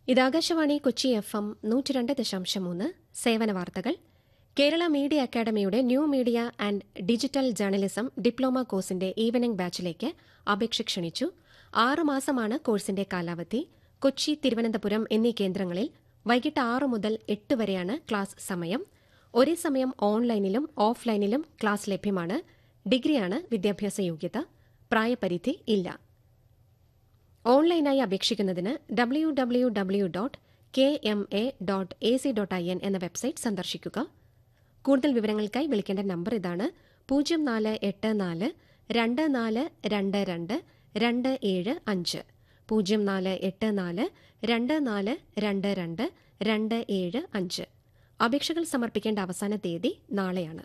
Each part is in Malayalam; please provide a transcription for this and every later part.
ഇത് ആകാശവാണി കൊച്ചി എഫ് എം നൂറ്റി രണ്ട് ദശാംശം മൂന്ന് സേവന വാർത്തകൾ കേരള മീഡിയ അക്കാദമിയുടെ new media and digital journalism diploma കോഴ്സിന്റെ ഈവനിംഗ് ബാച്ചിലേക്ക് അപേക്ഷ ക്ഷണിച്ചു ആറ് മാസമാണ് കോഴ്സിന്റെ കാലാവധി കൊച്ചി തിരുവനന്തപുരം എന്നീ കേന്ദ്രങ്ങളിൽ വൈകിട്ട് ആറ് മുതൽ എട്ട് വരെയാണ് ക്ലാസ് സമയം ഒരേ സമയം ഓൺലൈനിലും ഓഫ്ലൈനിലും ക്ലാസ് ലഭ്യമാണ് ഡിഗ്രിയാണ് വിദ്യാഭ്യാസ യോഗ്യത പ്രായപരിധി ഇല്ല ഓൺലൈനായി അപേക്ഷിക്കുന്നതിന് W W W dot K M A dot A C dot I N എന്ന വെബ്സൈറ്റ് സന്ദർശിക്കുക കൂടുതൽ വിവരങ്ങൾക്കായി വിളിക്കേണ്ട നമ്പർ ഇതാണ് പൂജ്യം നാല് എട്ട് നാല് രണ്ട് നാല് രണ്ട് രണ്ട് രണ്ട് ഏഴ് അഞ്ച് പൂജ്യം നാല് എട്ട് നാല് രണ്ട് നാല് രണ്ട് രണ്ട് രണ്ട് ഏഴ് അഞ്ച് അപേക്ഷകൾ സമർപ്പിക്കേണ്ട അവസാന തീയതി നാളെയാണ്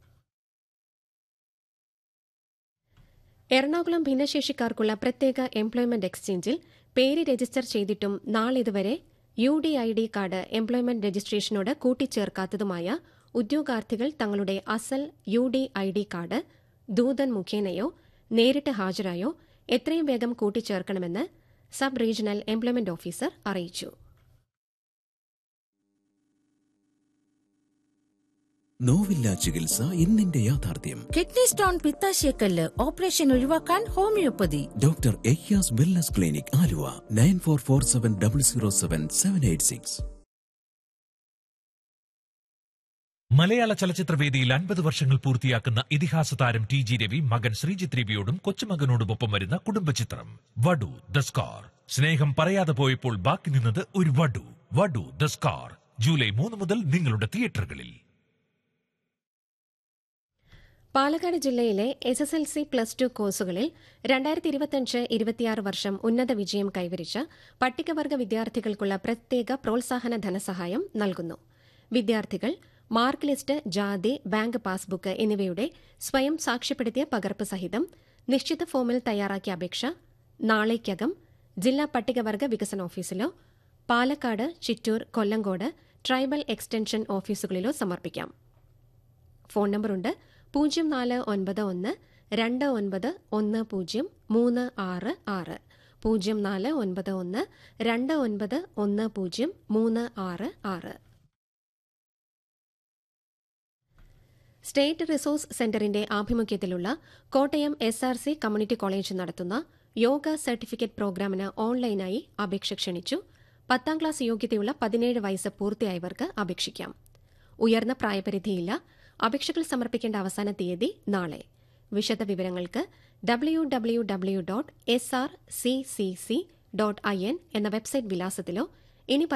എറണാകുളം ഭിന്നശേഷിക്കാർക്കുള്ള പ്രത്യേക എംപ്ലോയ്മെന്റ് എക്സ്ചേഞ്ചിൽ പേര് രജിസ്റ്റർ ചെയ്തിട്ടും നാളിതുവരെ U D I D card employment രജിസ്ട്രേഷനോട് കൂട്ടിച്ചേർക്കാത്തതുമായ ഉദ്യോഗാർത്ഥികൾ തങ്ങളുടെ അസൽ U D I D card ദൂതൻ മുഖേനയോ നേരിട്ട് ഹാജരായോ എത്രയും വേഗം കൂട്ടിച്ചേർക്കണമെന്ന് സബ് റീജിയണൽ എംപ്ലോയ്മെന്റ് ഓഫീസർ അറിയിച്ചു നോവില്ല ചികിത്സ ഇന്നിന്റെ യാഥാർത്ഥ്യം കിഡ്നി സ്റ്റോൺ പിത്താശയക്കല്ല് ഓപ്പറേഷൻ ഒഴിവാക്കാൻ homoeopathy doctor Ayyas wellness clinic Aluva nine four four seven double zero seven seven eight six Malayala ചലച്ചിത്രവേദിയിൽ അൻപത് വർഷങ്ങൾ പൂർത്തിയാക്കുന്ന ഇതിഹാസ താരം ടി ജി രവി മകൻ ശ്രീജിത്ത് രവിയോടും കൊച്ചുമകനോടുമൊപ്പം വരുന്ന കുടുംബചിത്രം വടു ദ സ്കാർ സ്നേഹം പറയാതെ പോയപ്പോൾ ബാക്കി നിന്നത് ഒരു വടു വടു ദ സ്കാർ ജൂലൈ മൂന്ന് മുതൽ നിങ്ങളുടെ തിയേറ്ററുകളിൽ പാലക്കാട് ജില്ലയിലെ S S L C plus two കോഴ്സുകളിൽ രണ്ടായിരത്തി ഇരുപത്തിയഞ്ച് ഇരുപത്തിയാറ് വർഷം ഉന്നത വിജയം കൈവരിച്ച പട്ടികവർഗ വിദ്യാർത്ഥികൾക്കുള്ള പ്രത്യേക പ്രോത്സാഹന ധനസഹായം നൽകുന്നു വിദ്യാർത്ഥികൾ മാർക്ക് ലിസ്റ്റ് ജാതി ബാങ്ക് പാസ്ബുക്ക് എന്നിവയുടെ സ്വയം സാക്ഷ്യപ്പെടുത്തിയ പകർപ്പ് സഹിതം നിശ്ചിത ഫോമിൽ തയ്യാറാക്കിയ അപേക്ഷ നാളേക്കകം ജില്ലാ പട്ടികവർഗ വികസന ഓഫീസിലോ പാലക്കാട് ചിറ്റൂർ കൊല്ലങ്കോട് ട്രൈബൽ എക്സ്റ്റൻഷൻ ഓഫീസുകളിലോ സമർപ്പിക്കാം ഫോൺ നമ്പറുണ്ട് പൂജ്യം നാല് ഒൻപത് ഒന്ന് രണ്ട് ഒൻപത് ഒന്ന് പൂജ്യം മൂന്ന് ആറ് ആറ് പൂജ്യം നാല് ഒൻപത് ഒന്ന് രണ്ട് ഒൻപത് ഒന്ന് പൂജ്യം മൂന്ന് ആറ് ആറ് സ്റ്റേറ്റ് റിസോഴ്സ് സെന്ററിന്റെ ആഭിമുഖ്യത്തിലുള്ള Kottayam S R C community college നടത്തുന്ന യോഗ സർട്ടിഫിക്കറ്റ് പ്രോഗ്രാമിന് ഓൺലൈനായി അപേക്ഷ ക്ഷണിച്ചു പത്താം ക്ലാസ് യോഗ്യതയുള്ള പതിനേഴ് വയസ്സ് പൂർത്തിയായവർക്ക് അപേക്ഷിക്കാം ഉയർന്ന പ്രായപരിധിയില്ല അപേക്ഷകൾ സമർപ്പിക്കേണ്ട അവസാന തീയതി നാളെ വിശദ വിവരങ്ങൾക്ക് W W W dot S R C C C dot I N എന്ന വെബ്സൈറ്റ് വിലാസത്തിലോ ഇനി